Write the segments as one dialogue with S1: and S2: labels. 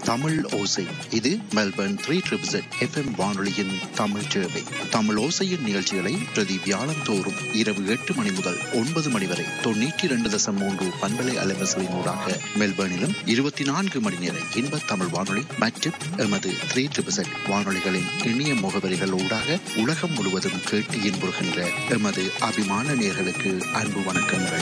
S1: தமிழ் ஓசை இது Melbourne three triple FM வானொலியின் தமிழ் சேவை தமிழ் ஓசையின் நிகழ்ச்சிகளை பிரதி வியாழம் தோறும் இரவு எட்டு மணி முதல் ஒன்பது மணி வரை தொண்ணூற்றி இரண்டு தசம் மூன்று பண்பலை அலைவரிசையினூடாக மெல்பர்னிலும் இருபத்தி நான்கு மணி நேர இன்ப தமிழ் வானொலி மற்றும் எமது த்ரீ ட்ரிபிள் வானொலிகளின் இணைய முகவரிகள் ஊடாக உலகம் முழுவதும் கேட்டு இன்புறுகின்ற எமது அபிமான நேர்களுக்கு அன்பு வணக்கங்கள்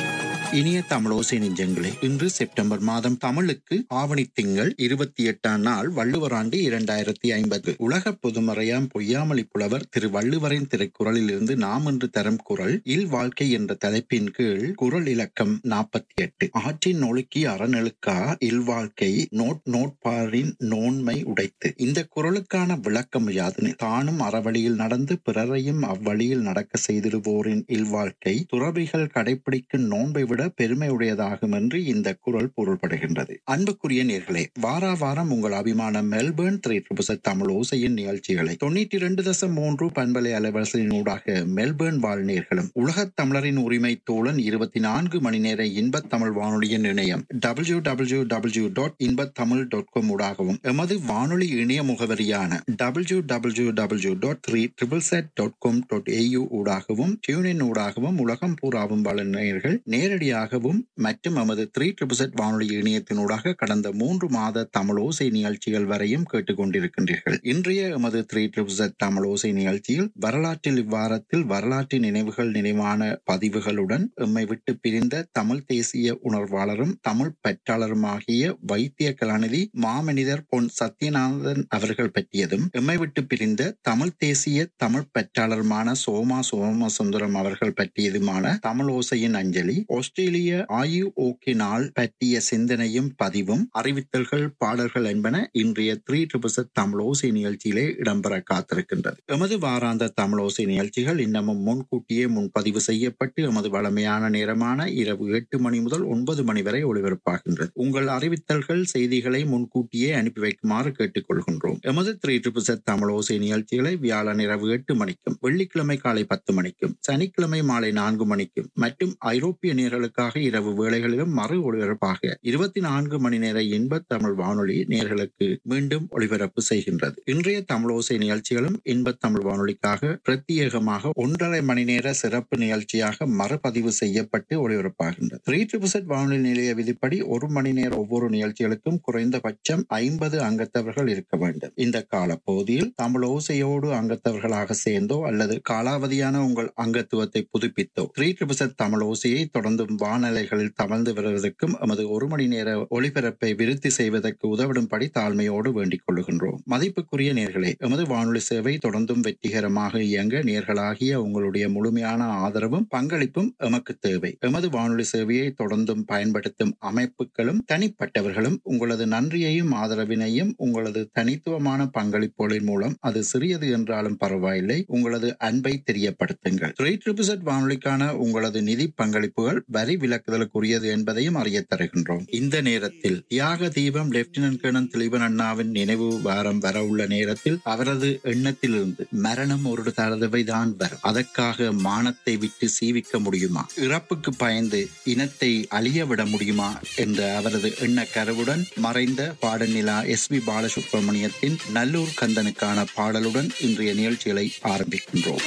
S1: இனிய தமிழோசை நெஞ்சங்களே இன்று செப்டம்பர் மாதம் தமிழுக்கு ஆவணி திங்கள் இருபத்தி எட்டாம் நாள் வள்ளுவர் ஆண்டு இரண்டாயிரத்தி ஐம்பது உலக பொதுமறையாம் பொய்யாமொழி புலவர் திரு வள்ளுவரின் திருக்குறளில் இருந்து நாம் என்று தரும் குரல் இல் வாழ்க்கை என்ற தலைப்பின் கீழ் குரல் இலக்கம் நாற்பத்தி எட்டு ஆற்றின் நொழுக்கி அறநெழுக்கா இல்வாழ்க்கை நோட் நோட்பாரின் நோன்மை உடைத்து இந்த குரலுக்கான விளக்கம் யாதனை தானும் அறவழியில் நடந்து பிறரையும் அவ்வழியில் நடக்க செய்திடுவோரின் இல்வாழ்க்கை துறவிகள் கடைபிடிக்கும் நோன்பை விட பெருமையுடையதாகும் என்று இந்த குரல் பொருள்படுகின்றது அன்புக்குரிய நேர்களே வாரா வாரம் உங்கள் அபிமான மெல்பர்ன் த்ரீ ட்ரிபிள் தமிழ் ஓசையின் நிகழ்ச்சிகளை தொண்ணூற்றி இரண்டு தசம் மூன்று பண்பலை அலைவரிசையினூடாக மெல்பர்ன் வாழ் நேர்களும் உலகத் தமிழரின் உரிமை தோழன் இருபத்தி நான்கு மணி நேர இன்பத் தமிழ் வானொலியின் இணையம் டபிள்யூ டபிள்யூ டபிள்யூ டாட் இன்பத் தமிழ் டாட் காம் ஊடாகவும் எமது வானொலி இணைய முகவரியான W W W dot three triple Z dot com dot AU ஊடாகவும் டியூனின் ஊடாகவும் உலகம் பூராவும் வாழும் நேயர்கள் நேரடி நேரடியாகவும் மற்றும் நமது த்ரீ ட்ரிபிள் வானொலி இணையத்தினூடாக கடந்த மூன்று மாத தமிழ் ஓசை நிகழ்ச்சிகள் வரையும் கேட்டுக்கொண்டிருக்கின்றீர்கள் இன்றைய எமது த்ரீ ட்ரிபிள் தமிழ் ஓசை நிகழ்ச்சியில் வரலாற்றில் இவ்வாரத்தில் வரலாற்று நினைவுகள் நினைவான பதிவுகளுடன் எம்மை விட்டு பிரிந்த தமிழ் தேசிய உணர்வாளரும் தமிழ் பெற்றாளருமாகிய வைத்திய கலாநிதி மாமனிதர் பொன் சத்யநாதன் அவர்கள் பற்றியதும் எம்மை விட்டு பிரிந்த தமிழ் தேசிய தமிழ் பெற்றாளருமான சோமா சோமசுந்தரம் அவர்கள் பற்றியதுமான தமிழ் ஓசையின் அஞ்சலி ஆஸ்திரேலிய ஆயு ஓகே நாள் பற்றிய சிந்தனையும் பதிவும் அறிவித்தல்கள் பாடல்கள் என்பன இன்றைய த்ரீ ட்ரிபிள் தமிழோசை நிகழ்ச்சியிலே இடம்பெற காத்திருக்கின்றது எமது வாராந்த தமிழோசை நிகழ்ச்சிகள் இன்னமும் முன்கூட்டியே முன்பதிவு செய்யப்பட்டு எமது வளமையான நேரமான இரவு எட்டு மணி முதல் ஒன்பது மணி வரை ஒளிபரப்பாகின்றது உங்கள் அறிவித்தல்கள் செய்திகளை முன்கூட்டியே அனுப்பி வைக்குமாறு கேட்டுக்கொள்கின்றோம் எமது த்ரீ ட்ரிபிள் தமிழோசை நிகழ்ச்சிகளை வியாழன் இரவு எட்டு மணிக்கும் வெள்ளிக்கிழமை காலை பத்து மணிக்கும் சனிக்கிழமை மாலை நான்கு மணிக்கும் மற்றும் ஐரோப்பிய நேர்களுக்காக இரவு வேளைகளிலும் மறு ஒளிபரப்பாக இருபத்தி நான்கு மணி நேர இன்ப தமிழ் வானொலி நேர்களுக்கு மீண்டும் ஒளிபரப்பு செய்கின்றது இன்றைய தமிழோசை நிகழ்ச்சிகளும் இன்ப தமிழ் வானொலிக்காக பிரத்யேகமாக ஒன்றரை மணி நேர சிறப்பு நிகழ்ச்சியாக மறுபதிவு செய்யப்பட்டு ஒளிபரப்பாகின்றது த்ரீ ட்ரிபிள் வானொலி நிலைய விதிப்படி ஒரு மணி நேர ஒவ்வொரு நிகழ்ச்சிகளுக்கும் குறைந்தபட்சம் ஐம்பது அங்கத்தவர்கள் இருக்க வேண்டும் இந்த காலப்பகுதியில் தமிழோசையோடு அங்கத்தவர்களாக சேர்ந்தோ அல்லது காலாவதியான உங்கள் அங்கத்துவத்தை புதுப்பித்தோ த்ரீ ட்ரிபிள் தமிழ் ஓசையை தொடர்ந்தும் வானலைகளில் தவழ்ந்து வருவதற்கும் எமது ஒரு மணி நேர ஒளிபரப்பை விருத்தி செய்வதற்கு உதவிடும்படி தாழ்மையோடு வேண்டிக் கொள்ளுகின்றோம் மதிப்புக்குரிய நேர்களே எமது வானொலி சேவை தொடர்ந்தும் வெற்றிகரமாக இயங்க நேர்களாகிய உங்களுடைய முழுமையான ஆதரவும் பங்களிப்பும் எமக்கு தேவை எமது வானொலி சேவையை தொடர்ந்தும் பயன்படுத்தும் அமைப்புகளும் தனிப்பட்டவர்களும் உங்களது நன்றியையும் ஆதரவினையும் உங்களது தனித்துவமான பங்களிப்புகளின் மூலம் அது சிறியது என்றாலும் பரவாயில்லை உங்களது அன்பை தெரியப்படுத்துங்கள் த்ரீ ட்ரிபிள் வானொலிக்கான உங்களது நிதி பங்களிப்புகள் வரி விலக்குதலுக்குரியது என்பதையும் அறிய தருகின்றோம் இந்த நேரத்தில் தியாக தீபம் லெப்டினன்ட் கர்னல் திலீபன் அண்ணாவின் நினைவு வாரம் வர உள்ள நேரத்தில் அவரது எண்ணத்திலிருந்து மரணம் ஒரு தடவை தான் வரும் அதற்காக மானத்தை விட்டு சீவிக்க முடியுமா இறப்புக்கு பயந்து இனத்தை அழிய விட முடியுமா என்ற அவரது எண்ண கருவுடன் மறைந்த பாடநிலா எஸ் பி பாலசுப்ரமணியத்தின் நல்லூர் கந்தனுக்கான பாடலுடன் இன்றைய நிகழ்ச்சிகளை ஆரம்பிக்கின்றோம்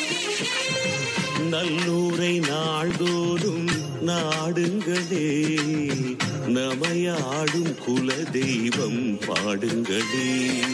S2: நல்லூரை நாள்தோறும் நாடுங்களே நமையாடும் குல தெய்வம் பாடுங்களே